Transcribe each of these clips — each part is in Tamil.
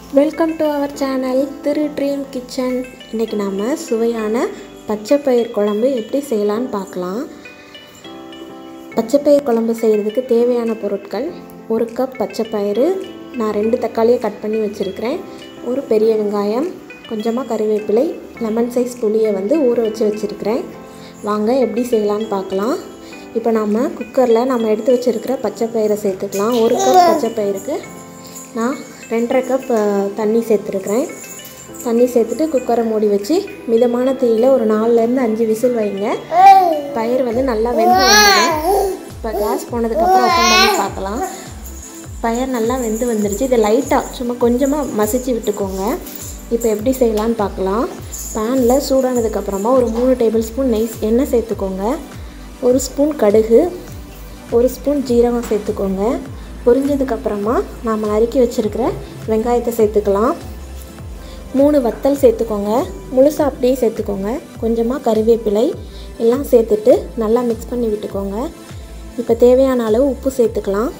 welcome to our channel Thiru dream kitchen இன்றைக்கி நாம் சுவையான பச்சைப்பயிர் குழம்பு எப்படி செய்யலான்னு பார்க்கலாம் பச்சைப்பயிர் குழம்பு செய்கிறதுக்கு தேவையான பொருட்கள் ஒரு கப் பச்சைப்பயிறு நான் ரெண்டு தக்காளியை கட் பண்ணி வச்சுருக்கிறேன் ஒரு பெரிய வெங்காயம் கொஞ்சமாக கறிவேப்பிலை லெமன் சைஸ் புளியை வந்து ஊற வச்சு வச்சுருக்கிறேன் வாங்க எப்படி செய்யலான்னு பார்க்கலாம் இப்போ நம்ம குக்கரில் நம்ம எடுத்து வச்சுருக்கிற பச்சைப்பயிரை சேர்த்துக்கலாம் ஒரு கப் பச்சைப்பயிருக்கு நான் ரெண்டரை கப் அஹ், தண்ணி சேர்த்துருக்குறேன் தண்ணி சேர்த்துட்டு குக்கரை மூடி வச்சு மிதமான தீயில் ஒரு நாலுலேருந்து அஞ்சு விசில் வைங்க பயிர் வந்து நல்லா வெந்து வந்துடும் இப்போ கேஸ் போனதுக்கப்புறம் ஓப்பன் பண்ணி பார்க்கலாம் பயிர் நல்லா வெந்து வந்துருச்சு இதை லைட்டாக சும்மா கொஞ்சமாக மசிச்சு விட்டுக்கோங்க இப்போ எப்படி செய்யலான்னு பார்க்கலாம் பேனில் சூடானதுக்கப்புறமா ஒரு மூணு டேபிள் ஸ்பூன் நெய் எண்ணெய் சேர்த்துக்கோங்க ஒரு ஸ்பூன் கடுகு ஒரு ஸ்பூன் ஜீரகம் சேர்த்துக்கோங்க பொரிஞ்சதுக்கப்புறமா நாம் நறுக்கி வச்சுருக்கிற வெங்காயத்தை சேர்த்துக்கலாம் மூணு வத்தல் சேர்த்துக்கோங்க முழுசாக அப்படியே சேர்த்துக்கோங்க கொஞ்சமாக கறிவேப்பிலை எல்லாம் சேர்த்துட்டு நல்லா மிக்ஸ் பண்ணி விட்டுக்கோங்க இப்போ தேவையான அளவு உப்பு சேர்த்துக்கலாம்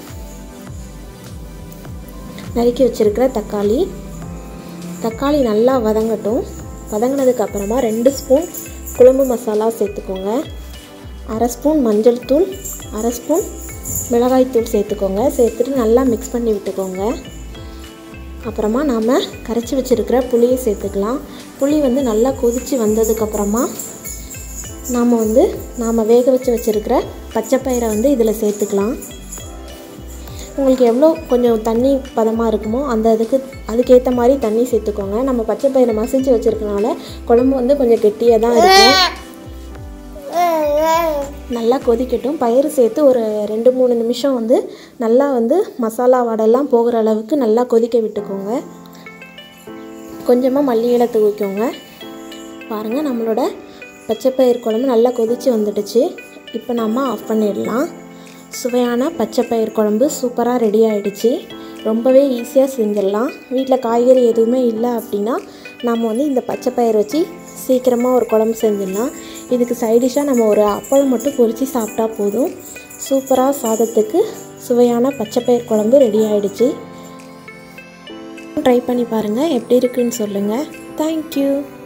நறுக்கி வச்சுருக்கிற தக்காளி தக்காளி நல்லா வதங்கட்டும் வதங்கினதுக்கு அப்புறமா ரெண்டு ஸ்பூன் குழம்பு மசாலா சேர்த்துக்கோங்க அரை ஸ்பூன் மஞ்சள் தூள் அரை ஸ்பூன் மிளகாய்த்தூள் சேர்த்துக்கோங்க சேர்த்துட்டு நல்லா மிக்ஸ் பண்ணி விட்டுக்கோங்க அப்புறமா நாம் கரைச்சி வச்சுருக்கிற புளியை சேர்த்துக்கலாம் புளி வந்து நல்லா கொதித்து வந்ததுக்கப்புறமா நாம் வந்து நாம் வேக வச்சு வச்சுருக்கிற பச்சைப்பயிரை வந்து இதில் சேர்த்துக்கலாம் உங்களுக்கு எவ்வளோ கொஞ்சம் தண்ணி பதமாக இருக்குமோ அந்த இதுக்கு அதுக்கேற்ற மாதிரி தண்ணி சேர்த்துக்கோங்க நம்ம பச்சை பயிரை மசிச்சு வச்சுருக்கனால குழம்பு வந்து கொஞ்சம் கெட்டியாக தான் இருக்கும் நல்லா கொதிக்கட்டும் பயிர் சேர்த்து ஒரு ரெண்டு மூணு நிமிஷம் வந்து நல்லா வந்து மசாலா வடையெல்லாம் போகிற அளவுக்கு நல்லா கொதிக்க விட்டுக்கோங்க கொஞ்சமாக மல்லி இலை தூவிக்கோங்க பாருங்கள் நம்மளோட பச்சைப்பயிர் குழம்பு நல்லா கொதித்து வந்துடுச்சு இப்போ நம்ம ஆஃப் பண்ணிடலாம் சுவையான பச்சைப்பயிர் குழம்பு சூப்பராக ரெடி ஆகிடுச்சு ரொம்பவே ஈஸியாக செஞ்சிடலாம் வீட்டில் காய்கறி எதுவுமே இல்லை அப்படின்னா நம்ம வந்து இந்த பச்சைப்பயிர் வச்சு சீக்கிரமாக ஒரு குழம்பு செஞ்சிடலாம் இதுக்கு சைடிஷாக நம்ம ஒரு அப்பளம் மட்டும் பொரித்து சாப்பிட்டா போதும் சூப்பராக சாதத்துக்கு சுவையான பச்சைப்பயிர் குழம்பு ரெடி ஆகிடுச்சு ட்ரை பண்ணி பாருங்கள் எப்படி இருக்குன்னு சொல்லுங்கள் தேங்க்யூ